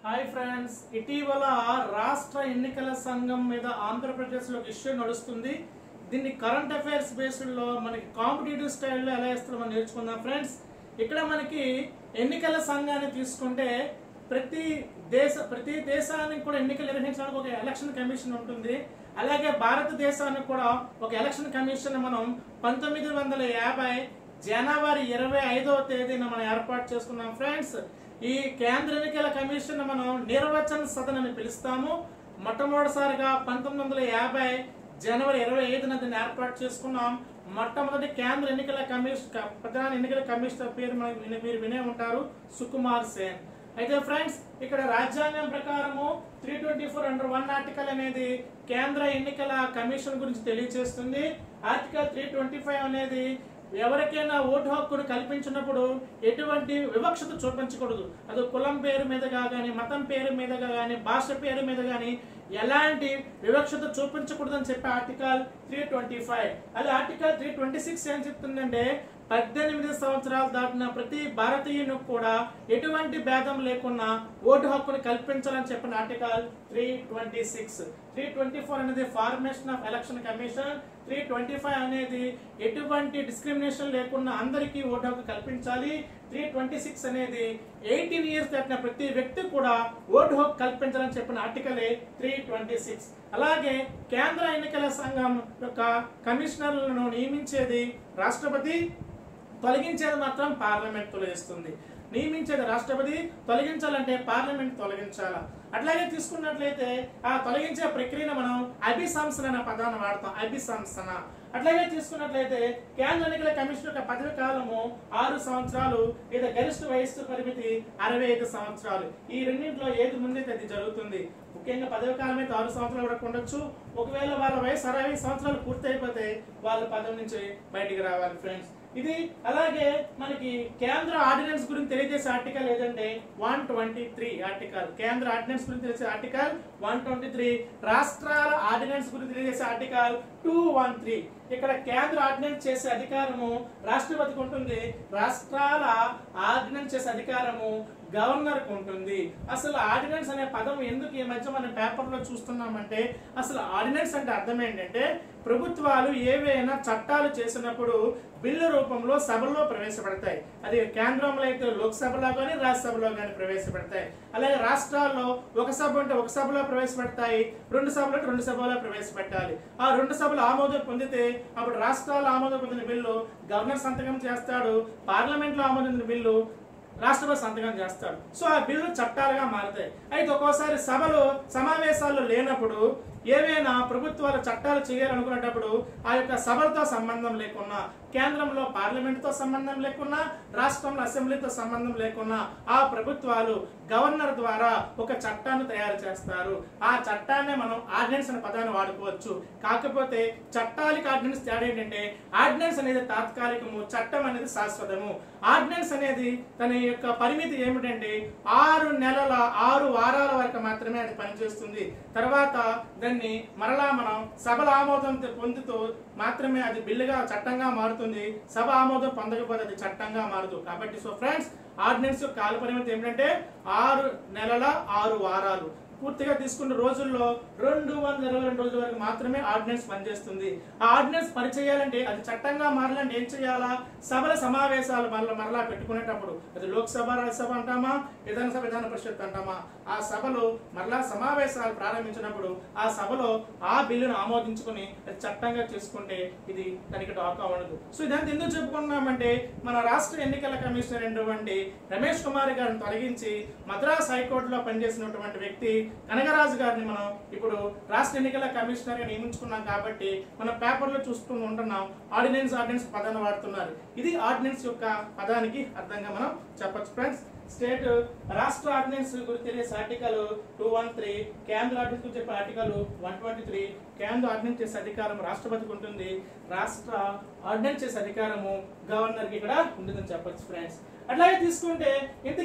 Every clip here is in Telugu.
హాయ్ ఫ్రెండ్స్ ఇటీవల రాష్ట్ర ఎన్నికల సంఘం మీద ఆంధ్రప్రదేశ్లో ఒక ఇష్యూ నడుస్తుంది దీన్ని కరెంట్ అఫైర్స్ బేస్డ్లో మనకి కాంపిటేటివ్ స్టైల్లో ఎలా ఇస్తారో మనం నేర్చుకుందాం ఫ్రెండ్స్ ఇక్కడ మనకి ఎన్నికల సంఘాన్ని తీసుకుంటే ప్రతి దేశ ప్రతి దేశానికి కూడా ఎన్నికలు నిర్వహించడానికి ఒక ఎలక్షన్ కమిషన్ ఉంటుంది అలాగే భారతదేశానికి కూడా ఒక ఎలక్షన్ కమిషన్ మనం పంతొమ్మిది వందల యాభై జనవరి ఇరవై ఐదవ తేదీన మనం ఏర్పాటు చేసుకున్నాం ఫ్రెండ్స్ ఈ కేంద్ర ఎన్నికల కమిషన్ మనం నిర్వచన సదన్ అని పిలుస్తాము మొట్టమొదటిసారిగా పంతొమ్మిది వందల యాభై జనవరి ఇరవై ఐదున దీన్ని ఏర్పాటు చేసుకున్నాం మొట్టమొదటి కేంద్ర ఎన్నికల కమిషన్ ప్రధాన ఎన్నికల కమిషనర్ పేరు మనకి వినే- మీరు వినే ఉంటారు సుకుమార్ సేన్ అయితే ఫ్రెండ్స్ ఇక్కడ రాజ్యాంగం ప్రకారము three twenty four under one article అనేది కేంద్ర ఎన్నికల కమిషన్ గురించి తెలియజేస్తుంది ఆర్టికల్ త్రీ ట్వంటీ ఫైవ్ అనేది ఎవరికైనా ఓటు హక్కును కల్పించినప్పుడు ఎటువంటి వివక్షత చూపించకూడదు అది కులం పేరు మీదగా కానీ మతం పేరు మీదగా కానీ భాష పేరు మీద కానీ ఎలాంటి వివక్షత చూపించకూడదు అని చెప్పే ఆర్టికల్ త్రీ ట్వంటీ ఫైవ్ అది ఆర్టికల్ త్రీ ట్వంటీ సిక్స్ ఏం చెప్తుందంటే పద్దెనిమిది సంవత్సరాలు దాటిన ప్రతి భారతీయునికి కూడా ఎటువంటి భేదం లేకుండా ఓటు హక్కును కల్పించాలని చెప్పిన article three twenty six three twenty four అనేది formation of election commission three twenty five అనేది ఎటువంటి డిస్క్రిమినేషన్ లేకుండా అందరికీ ఓటు హక్కు కల్పించాలి త్రీ ట్వంటీ సిక్స్ అనేది ఎయిటీన్ ఇయర్స్ దాటిన ప్రతి వ్యక్తి కూడా ఓటు హక్కు కల్పించాలని చెప్పిన ఆర్టికలే త్రీ ట్వంటీ సిక్స్ అలాగే కేంద్ర ఎన్నికల సంఘం యొక్క కమిషనర్లను నియమించేది రాష్ట్రపతి తొలగించేది మాత్రం పార్లమెంట్ తొలగిస్తుంది నియమించేది రాష్ట్రపతి తొలగించాలంటే పార్లమెంట్ తొలగించాలా అట్లాగే తీసుకున్నట్లయితే ఆ తొలగించే ప్రక్రియను మనం అభిశంసన అనే పదాన్ని వాడతాం అభిశంసన అట్లాగే తీసుకున్నట్లయితే కేంద్ర ఎన్నికల కమిషన్ యొక్క పదవి కాలము ఆరు సంవత్సరాలు లేదా గరిష్ట వయస్సు పరిమితి అరవై ఐదు సంవత్సరాలు ఈ రెండింటిలో ఏది ముందైతే అది జరుగుతుంది ముఖ్యంగా పదవి కాలం అయితే ఆరు సంవత్సరాలు వరకు ఉండొచ్చు ఒకవేళ వాళ్ళ వయసు అరవై సంవత్సరాలు పూర్తి అయిపోతే వాళ్ళ పదవి నుంచి బయటికి రావాలి ఫ్రెండ్స్ ఇది అలాగే మనకి కేంద్ర ఆర్డినెన్స్ గురించి తెలియజేసే ఆర్టికల్ ఏదంటే వన్ ట్వంటీ త్రీ ఆర్టికల్ కేంద్ర ఆర్డినెన్స్ గురించి తెలిసే ఆర్టికల్ వన్ ట్వంటీ త్రీ రాష్ట్రాల ఆర్డినెన్స్ గురించి తెలియజేసే ఆర్టికల్ టూ వన్ త్రీ ఇక్కడ కేంద్ర ఆర్డినెన్స్ చేసే అధికారము రాష్ట్రపతికి ఉంటుంది రాష్ట్రాల ఆర్డినెన్స్ చేసే అధికారము గవర్నర్ కు ఉంటుంది అసలు ఆర్డినెన్స్ అనే పదం ఎందుకు ఈ మధ్య మనం పేపర్ లో చూస్తున్నామంటే అసలు ఆర్డినెన్స్ అంటే అర్థం ఏంటంటే ప్రభుత్వాలు ఏవైనా చట్టాలు చేసినప్పుడు బిల్లు రూపంలో సభలో ప్రవేశపెడతాయి అది కేంద్రంలో అయితే లోక్సభలో కానీ రాజ్యసభలో కానీ ప్రవేశపెడతాయి అలాగే రాష్ట్రాల్లో ఒక సభ అంటే ఒక సభలో ప్రవేశపెడతాయి రెండు సభలు అంటే రెండు సభలో ప్రవేశపెట్టాలి ఆ రెండు సభలు ఆమోదం పొందితే అప్పుడు రాష్ట్రాలు ఆమోదం పొందిన బిల్లు గవర్నర్ సంతకం చేస్తాడు పార్లమెంట్ లో ఆమోదించిన బిల్లు రాష్ట్రపతి సంతకం చేస్తాడు సో ఆ బిల్లు చట్టాలుగా మారుతాయి అయితే ఒక్కోసారి సభలు సమావేశాలు లేనప్పుడు ఏవైనా ప్రభుత్వాలు చట్టాలు చేయాలనుకునేటప్పుడు ఆ యొక్క సభలతో సంబంధం లేకున్నా కేంద్రంలో పార్లమెంట్తో సంబంధం లేకున్నా రాష్ట్రంలో అసెంబ్లీతో సంబంధం లేకున్నా ఆ ప్రభుత్వాలు గవర్నర్ ద్వారా ఒక చట్టాన్ని తయారు చేస్తారు ఆ చట్టాన్ని మనం ఆర్డినెన్స్ అనే పదాన్ని వాడుకోవచ్చు కాకపోతే చట్టాలకి ఆర్డినెన్స్ తేడా ఏంటంటే ఆర్డినెన్స్ అనేది తాత్కాలికము చట్టం అనేది శాశ్వతము ఆర్డినెన్స్ అనేది తన యొక్క పరిమితి ఏమిటంటే ఆరు నెలల ఆరు వారాల వరకు మాత్రమే అది పనిచేస్తుంది తర్వాత దాన్ని మరలా మనం సభల ఆమోదం పొందుతూ మాత్రమే అది బిల్లుగా చట్టంగా మారుతుంది సభ ఆమోదం పొందకపోతే అది చట్టంగా మారదు కాబట్టి సో ఫ్రెండ్స్ ఆర్డినెన్స్ యొక్క కాల పరిమితి ఏమిటంటే ఆరు నెలల ఆరు వారాలు పూర్తిగా తీసుకున్న రోజుల్లో రెండు వందల ఇరవై రెండు రోజుల వరకు మాత్రమే ఆర్డినెన్స్ పనిచేస్తుంది ఆ ఆర్డినెన్స్ పనిచేయాలంటే అది చట్టంగా మారాలంటే ఏం చేయాలా సభల సమావేశాలు మరలా మరలా పెట్టుకునేటప్పుడు అది లోక్సభ రాజ్యసభ అంటామా విధానసభ విధాన పరిషత్ అంటామా ఆ సభలో మరలా సమావేశాలు ప్రారంభించినప్పుడు ఆ సభలో ఆ బిల్లును ఆమోదించుకుని అది చట్టంగా చేసుకుంటే ఇది దానికి డాకా ఉండదు సో ఇదంతా ఎందుకు చెప్పుకున్నామంటే మన రాష్ట్ర ఎన్నికల కమిషనర్ అయినటువంటి రమేష్ కుమార్ గారిని తొలగించి మద్రాస్ హైకోర్టులో పనిచేసినటువంటి వ్యక్తి కనగరాజు గారిని మనం ఇప్పుడు రాష్ట్ర ఎన్నికల కమిషనర్ గా నియమించుకున్నాం కాబట్టి మన పేపర్లో చూస్తూ ఉంటున్నాం ఆర్డినెన్స్ ఆర్డినెన్స్ పదాన్ని వాడుతున్నారు ఇది ఆర్డినెన్స్ యొక్క పదానికి అర్థంగా మనం చెప్పొచ్చు ఫ్రెండ్స్ స్టేట్ రాష్ట్ర ఆర్డినెన్స్ గురించి తెలియజేసే ఆర్టికల్ టూ వన్ త్రీ కేంద్ర ఆర్డినెన్స్ గురించి చెప్పే ఆర్టికల్ వన్ ట్వంటీ త్రీ కేంద్ర ఆర్డినెన్స్ చేసే అధికారం రాష్ట్రపతికి ఉంటుంది రాష్ట్ర ఆర్డినెన్స్ చేసే అధికారము గవర్నర్కి ఇక్కడ ఉంటుందని చెప్పొచ్చు ఫ్రెండ్స్ అట్లాగే తీసుకుంటే ఇంతకీ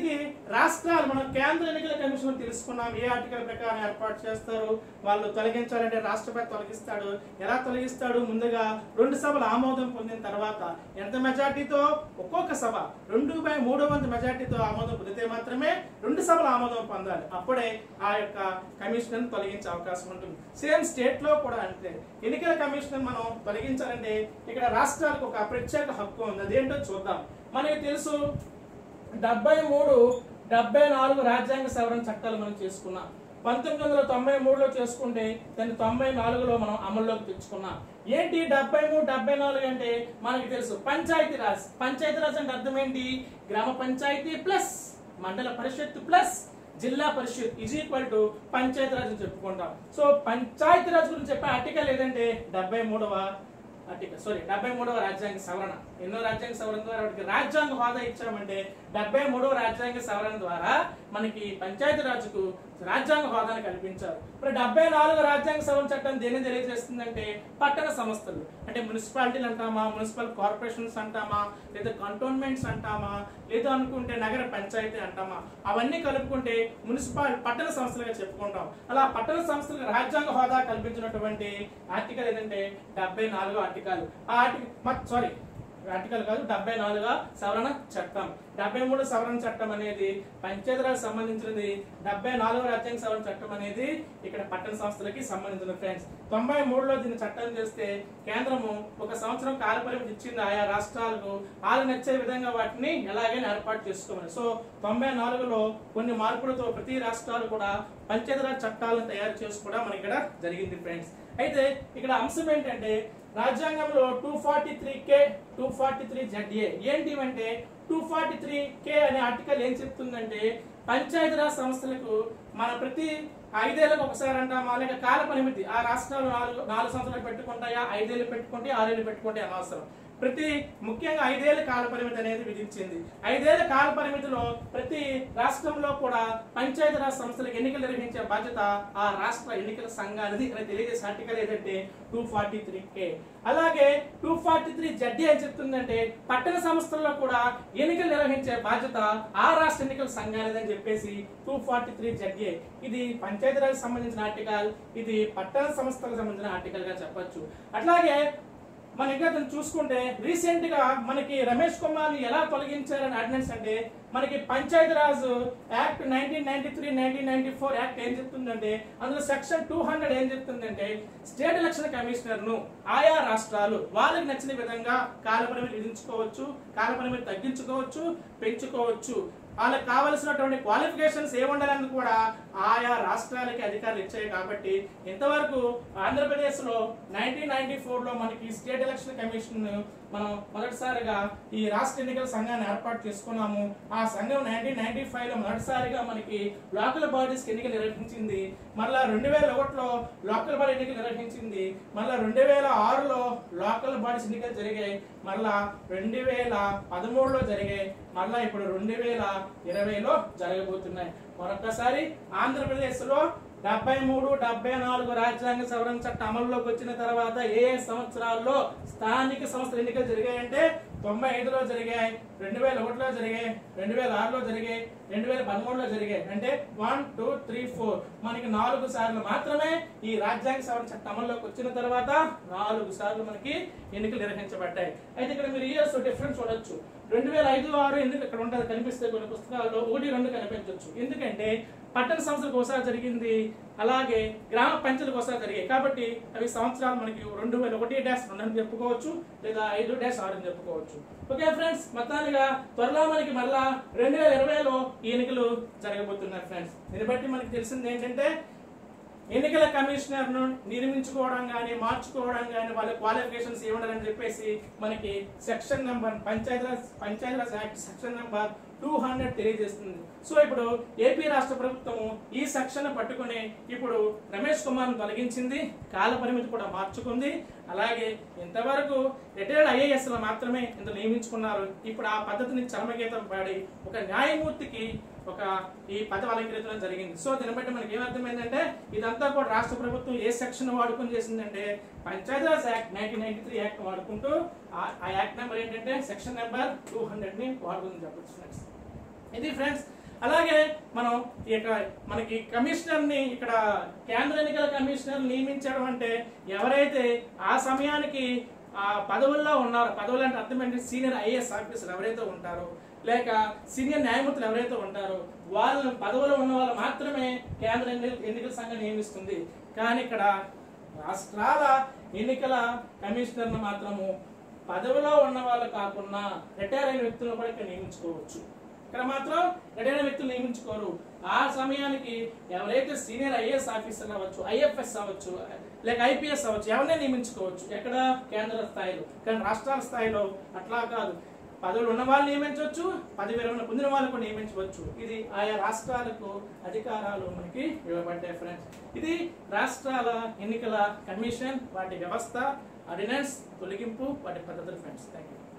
రాష్ట్రాలు మనం కేంద్ర ఎన్నికల కమిషన్ తెలుసుకున్నాం ఏ ఆర్టికల్ ప్రకారం ఏర్పాటు చేస్తారు వాళ్ళు తొలగించాలంటే రాష్ట్రపతి తొలగిస్తాడు ఎలా తొలగిస్తాడు ముందుగా రెండు సభలు ఆమోదం పొందిన తర్వాత ఎంత మెజార్టీతో ఒక్కొక్క సభ రెండు బై మూడో వంతు మెజార్టీతో ఆమోదం పొందితే మాత్రమే రెండు సభలు ఆమోదం పొందాలి అప్పుడే ఆ యొక్క కమిషనర్ తొలగించే అవకాశం ఉంటుంది సేమ్ స్టేట్ లో కూడా అంతే ఎన్నికల కమిషనర్ మనం తొలగించాలంటే ఇక్కడ రాష్ట్రాలకు ఒక ప్రత్యేక హక్కు ఉంది అదేంటో చూద్దాం మనకి తెలుసు డెబ్బై మూడు డెబ్బై నాలుగు రాజ్యాంగ సవరణ చట్టాలు మనం చేసుకున్నాం పంతొమ్మిది వందల తొంభై మూడులో చేసుకుంటే దాన్ని తొంభై నాలుగులో మనం అమల్లోకి తెచ్చుకున్నాం ఏంటి డెబ్బై మూడు డెబ్బై నాలుగు అంటే మనకి తెలుసు పంచాయతీ రాజ్ పంచాయతీ రాజ్ అంటే అర్థం ఏంటి గ్రామ పంచాయతీ ప్లస్ మండల parishad plus zilla parishad is equal to panchayat raj అని చెప్పుకుంటాం సో పంచాయతీ రాజ్ గురించి చెప్పే ఆర్టికల్ ఏదంటే డెబ్బై మూడవ ఆర్టికల్ సారీ డెబ్బై మూడవ రాజ్యాంగ సవరణ ఎన్నో రాజ్యాంగ సవరణ ద్వారా వాటికి రాజ్యాంగ హోదా ఇచ్చామంటే డెబ్బై మూడవ రాజ్యాంగ సవరణ ద్వారా మనకి పంచాయతీ రాజుకు రాజ్యాంగ హోదాను కల్పించారు ఇప్పుడు డెబ్బై నాలుగు రాజ్యాంగ సవరణ చట్టం దేని తెలియజేస్తుందంటే పట్టణ సంస్థలు అంటే మున్సిపాలిటీలు అంటామా మున్సిపల్ కార్పొరేషన్స్ అంటామా లేదా కంటోన్మెంట్స్ అంటామా లేదా అనుకుంటే నగర పంచాయతీ అంటామా అవన్నీ కలుపుకుంటే మున్సిపాల్ పట్టణ సంస్థలుగా చెప్పుకుంటాం అలా పట్టణ సంస్థలకు రాజ్యాంగ హోదా కల్పించినటువంటి ఆర్టికల్ ఏదంటే డెబ్బై నాలుగో ఆర్టికల్ ఆ ఆర్టికల్ సారీ ఆర్టికల్ కాదు డెబ్బై నాలుగో సవరణ చట్టం డెబ్బై మూడు సవరణ చట్టం అనేది పంచాయతీరాజ్ సంబంధించినది డెబ్బై నాలుగో రాజ్యాంగ సవరణ చట్టం అనేది ఇక్కడ పట్టణ సంస్థలకి సంబంధించిన ఫ్రెండ్స్ తొంభై మూడులో దీన్ని చట్టం చేస్తే కేంద్రము ఒక సంవత్సరం కాలపరిమితి ఇచ్చింది ఆయా రాష్ట్రాలకు వాళ్ళు నచ్చే విధంగా వాటిని ఎలాగైనా ఏర్పాటు చేసుకోమని సో తొంభై నాలుగులో కొన్ని మార్పులతో ప్రతి రాష్ట్రాలు కూడా పంచాయతీరాజ్ చట్టాలను తయారు చేసుకోవడం మనకి ఇక్కడ జరిగింది ఫ్రెండ్స్ అయితే ఇక్కడ అంశం ఏంటంటే రాజ్యాంగంలో two forty three K two forty three Z A ఏంటి అంటే టూ ఫార్టీ త్రీ కే అనే ఆర్టికల్ ఏం చెప్తుందంటే పంచాయతీరాజ్ సంస్థలకు మన ప్రతి ఐదేళ్ళకి ఒకసారి అంటామా లేక కాల పరిమితి ఆ రాష్ట్రాలు నాలుగు నాలుగు సంవత్సరాలు పెట్టుకుంటాయా ఐదేళ్ళు పెట్టుకుంటే ఆరేళ్ళు పెట్టుకుంటే అనవసరం ప్రతి ముఖ్యంగా ఐదేళ్ల కాల పరిమితి అనేది విధించింది ఐదేళ్ల కాల పరిమితిలో ప్రతి రాష్ట్రంలో కూడా పంచాయతీరాజ్ సంస్థలకు ఎన్నికలు నిర్వహించే బాధ్యత ఆ రాష్ట్ర ఎన్నికల సంఘానికి ఇక్కడ తెలియజేసే ఆర్టికల్ ఏదంటే టూ ఫార్టీ త్రీ కే అలాగే టూ ఫార్టీ త్రీ జడ్డీ ఏం చెప్తుందంటే పట్టణ సంస్థల్లో కూడా ఎన్నికలు నిర్వహించే బాధ్యత ఆ రాష్ట్ర ఎన్నికల సంఘానిదని చెప్పేసి టూ ఫార్టీ త్రీ జడ్ఏ ఇది పంచాయతీరాజ్ సంబంధించిన ఆర్టికల్ ఇది పట్టణ సంస్థలకు సంబంధించిన ఆర్టికల్ గా చెప్పొచ్చు అట్లాగే మన ఇంకా దాన్ని చూసుకుంటే రీసెంట్ గా మనకి రమేష్ కుమార్ ని ఎలా తొలగించారని ఆర్డినెన్స్ అంటే మనకి Panchayati Raj act nineteen ninety three nineteen ninety four act ఏం చెప్తుందంటే అందులో సెక్షన్ టూ హండ్రెడ్ ఏం చెప్తుందంటే స్టేట్ ఎలక్షన్ కమిషనర్ ను ఆయా రాష్ట్రాలు వాళ్ళకి నచ్చిన విధంగా కాలపరిమితి విధించుకోవచ్చు కాలపరిమితి తగ్గించుకోవచ్చు పెంచుకోవచ్చు వాళ్ళకి కావలసినటువంటి క్వాలిఫికేషన్స్ ఏ ఉండాలని కూడా ఆయా రాష్ట్రాలకి అధికారులు ఇచ్చాయి కాబట్టి ఇంతవరకు ఆంధ్రప్రదేశ్ లో నైన్టీన్ నైన్టీ ఫోర్ లో మనకి స్టేట్ ఎలక్షన్ కమిషన్ మనం మొదటిసారిగా ఈ రాష్ట్ర ఎన్నికల సంఘాన్ని ఏర్పాటు చేసుకున్నాము ఆ సంఘం నైన్టీన్ నైన్టీ ఫైవ్ లో మొదటిసారిగా మనకి లోకల్ బాడీస్ ఎన్నికలు నిర్వహించింది మళ్ళా రెండు వేల ఒకటిలో లోకల్ బాడీ ఎన్నికలు నిర్వహించింది మళ్ళా రెండు వేల ఆరులో లోకల్ బాడీస్ ఎన్నికలు జరిగాయి మళ్ళా రెండు వేల పదమూడులో జరిగాయి మళ్ళా ఇప్పుడు రెండు వేల ఇరవైలో జరగబోతున్నాయి మరొకసారి ఆంధ్రప్రదేశ్ లో డెబ్బై మూడు డెబ్బై నాలుగు రాజ్యాంగ సవరణ చట్టం అమల్లోకి వచ్చిన తర్వాత ఏ ఏ సంవత్సరాల్లో స్థానిక సంస్థల ఎన్నికలు జరిగాయంటే తొంభై ఐదులో జరిగాయి రెండు వేల ఒకటిలో జరిగాయి రెండు వేల ఆరులో జరిగాయి రెండు వేల పదమూడులో జరిగాయి అంటే వన్ టూ త్రీ ఫోర్ మనకి నాలుగు సార్లు మాత్రమే ఈ రాజ్యాంగ సవరణ చట్టం అమల్లోకి వచ్చిన తర్వాత నాలుగు సార్లు మనకి ఎన్నికలు నిర్వహించబడ్డాయి అయితే ఇక్కడ మీరు ఇయర్స్ డిఫరెన్స్ చూడొచ్చు రెండు వేల ఐదు ఆరు ఎందుకు ఇక్కడ ఉంటుంది కనిపిస్తే కొన్ని పుస్తకాల్లో ఒకటి రెండు కనిపించవచ్చు ఎందుకంటే పట్టణ సంస్థలకు ఒకసారి జరిగింది అలాగే గ్రామ పంచాయతీలకు ఒకసారి జరిగాయి కాబట్టి అవి సంవత్సరాలు మనకి రెండు వేల ఒకటి డాష్ రెండు అని చెప్పుకోవచ్చు లేదా ఐదు డాష్ ఆరు అని చెప్పుకోవచ్చు ఓకే ఫ్రెండ్స్ మొత్తానిగా త్వరలో మనకి మళ్ళా రెండు వేల ఇరవైలో ఈ ఎన్నికలు జరగబోతున్నాయి ఫ్రెండ్స్ దీన్ని బట్టి మనకి తెలిసింది ఏంటంటే ఎన్నికల కమిషనర్ ను నిర్మించుకోవడం కానీ మార్చుకోవడం కానీ వాళ్ళ క్వాలిఫికేషన్స్ ఏముండాలని చెప్పేసి మనకి section number Panchayati Raj Panchayati Raj act section number two hundred తెలియజేస్తుంది సో ఇప్పుడు ఏపీ రాష్ట్ర ప్రభుత్వము ఈ సెక్షన్ పట్టుకుని ఇప్పుడు రమేష్ కుమార్ తొలగించింది కాల పరిమితి కూడా మార్చుకుంది అలాగే ఇంతవరకు రిటైర్డ్ ఐఏఎస్ మాత్రమే ఇంత నియమించుకున్నారు ఇప్పుడు ఆ పద్ధతిని చరమగీతం పాడి ఒక న్యాయమూర్తికి ఒక ఈ పదవి అలంకరించడం జరిగింది సో దీన్ని బట్టి మనకి ఏమర్థమైందంటే ఇదంతా కూడా రాష్ట్ర ప్రభుత్వం ఏ సెక్షన్ వాడుకుని చేసిందంటే Panchayati Raj act nineteen ninety three act వాడుకుంటూ ఆ- ఆ యాక్ట్ నెంబర్ ఏంటంటే సెక్షన్ నెంబర్ టూ హండ్రెడ్ ని వాడుకుందని చెప్పచ్చు ఫ్రెండ్స్ ఇది ఫ్రెండ్స్ అలాగే మనం ఇక మనకి కమిషనర్ ని ఇక్కడ కేంద్ర ఎన్నికల కమిషనర్ నియమించడం అంటే ఎవరైతే ఆ సమయానికి ఆ పదవుల్లో ఉన్నారో పదవులు అంటే అర్థం ఏంటి సీనియర్ ఐఏఎస్ ఆఫీసర్ ఎవరైతే ఉంటారో లేక సీనియర్ న్యాయమూర్తులు ఎవరైతే ఉంటారో వాళ్ళు పదవులో ఉన్న వాళ్ళు మాత్రమే కేంద్ర ఎన్నికల ఎన్నికల సంఘం నియమిస్తుంది కానీ ఇక్కడ రాష్ట్రాల ఎన్నికల కమిషనర్ను మాత్రము పదవిలో ఉన్న వాళ్ళు కాకుండా రిటైర్ అయిన వ్యక్తులను కూడా ఇక్కడ నియమించుకోవచ్చు ఇక్కడ మాత్రం రిటైర్ అయిన వ్యక్తులు నియమించుకోరు ఆ సమయానికి ఎవరైతే సీనియర్ ఐఏఎస్ ఆఫీసర్ అవ్వచ్చు ఐఎఫ్ఎస్ అవ్వచ్చు లేక ఐపీఎస్ అవ్వచ్చు ఎవరినే నియమించుకోవచ్చు ఎక్కడ కేంద్ర స్థాయిలో కానీ రాష్ట్రాల స్థాయిలో అట్లా కాదు పదవులు ఉన్న వాళ్ళు నియమించవచ్చు పదవి విరమణ పొందిన వాళ్ళు కూడా నియమించవచ్చు ఇది ఆయా రాష్ట్రాలకు అధికారాలు మనకి ఇవ్వబడ్డాయి ఫ్రెండ్స్ ఇది రాష్ట్రాల ఎన్నికల కమిషన్ వాటి వ్యవస్థ ఆర్డినెన్స్ తొలగింపు వాటి పద్ధతులు ఫ్రెండ్స్ థ్యాంక్ యూ